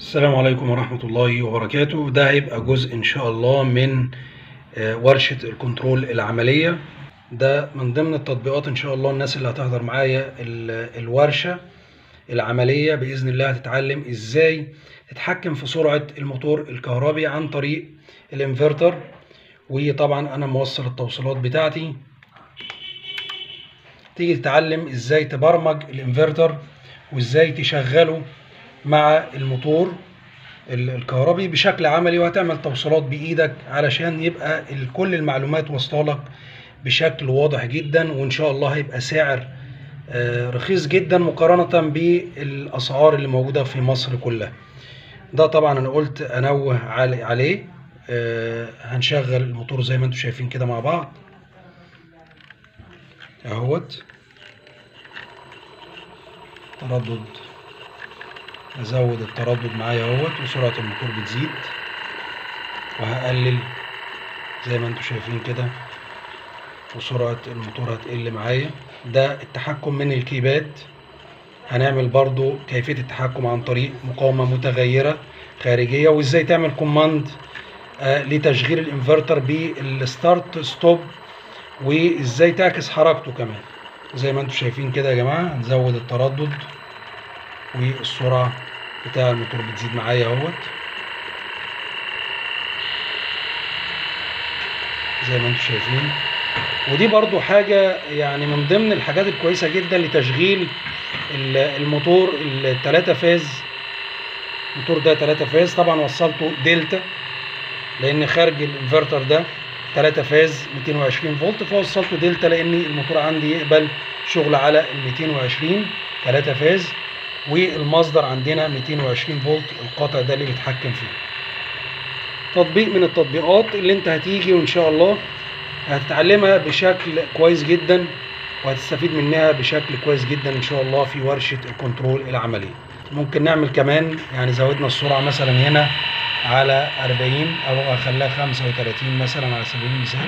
السلام عليكم ورحمة الله وبركاته ده هيبقى جزء إن شاء الله من آه، ورشة الكنترول العملية ده من ضمن التطبيقات إن شاء الله الناس اللي هتحضر معايا ال- الورشة العملية بإذن الله هتتعلم إزاي تتحكم في سرعة الموتور الكهربي عن طريق الانفرتر وطبعا أنا موصل التوصيلات بتاعتي تيجي تتعلم إزاي تبرمج الانفرتر وإزاي تشغله مع الموتور ال- الكهربي بشكل عملي وهتعمل توصيلات بايدك علشان يبقى ال- كل المعلومات واصله لك بشكل واضح جدا وان شاء الله هيبقى سعر آه، رخيص جدا مقارنة بالاسعار اللي موجودة في مصر كلها ده طبعا انا قلت انوه عل- عليه آه، هنشغل الموتور زي ما انتم شايفين كده مع بعض اهوت تردد ازود التردد معايا اهوت وسرعة الموتور بتزيد وهقلل زي ما انتم شايفين كده وسرعة الموتور هتقل معايا ده التحكم من الكيباد هنعمل برضو كيفية التحكم عن طريق مقاومة متغيرة خارجية وازاي تعمل كوماند آه لتشغيل الانفرتر بالستارت ستوب وازاي تعكس حركته كمان زي ما انتم شايفين كده يا جماعة هنزود التردد والسرعة بتاع الموتور بتزيد معايا اهوت زي ما انتم شايفين ودي برضو حاجة يعني من ضمن الحاجات الكويسة جدا لتشغيل ال- الموتور التلاتة فاز الموتور ده تلاتة فاز طبعا وصلته دلتا لان خارج الانفرتر ده تلاتة فاز 220 فولت فوصلته دلتا لان الموتور عندي يقبل شغل على ال 220 تلاتة فاز والمصدر عندنا 220 فولت القاطع ده اللي بيتحكم فيه تطبيق من التطبيقات اللي انت هتيجي وان شاء الله هتتعلمها بشكل كويس جدا وهتستفيد منها بشكل كويس جدا ان شاء الله في ورشة الكنترول العملية ممكن نعمل كمان يعني زودنا السرعة مثلا هنا على 40 او اخليها 35 مثلا على سبيل المثال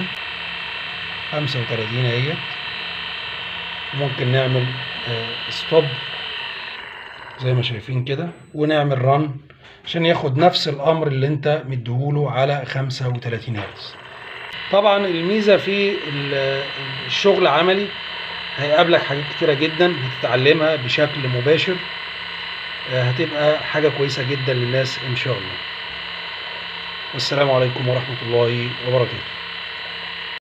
35 اهي ممكن نعمل ستوب زي ما شايفين كده ونعمل رن عشان ياخد نفس الامر اللي انت مديهوله على 35 هرتز طبعا الميزه في ال- الشغل عملي هيقابلك حاجات كتيره جدا هتتعلمها بشكل مباشر آه، هتبقى حاجه كويسه جدا للناس ان شاء الله والسلام عليكم ورحمه الله وبركاته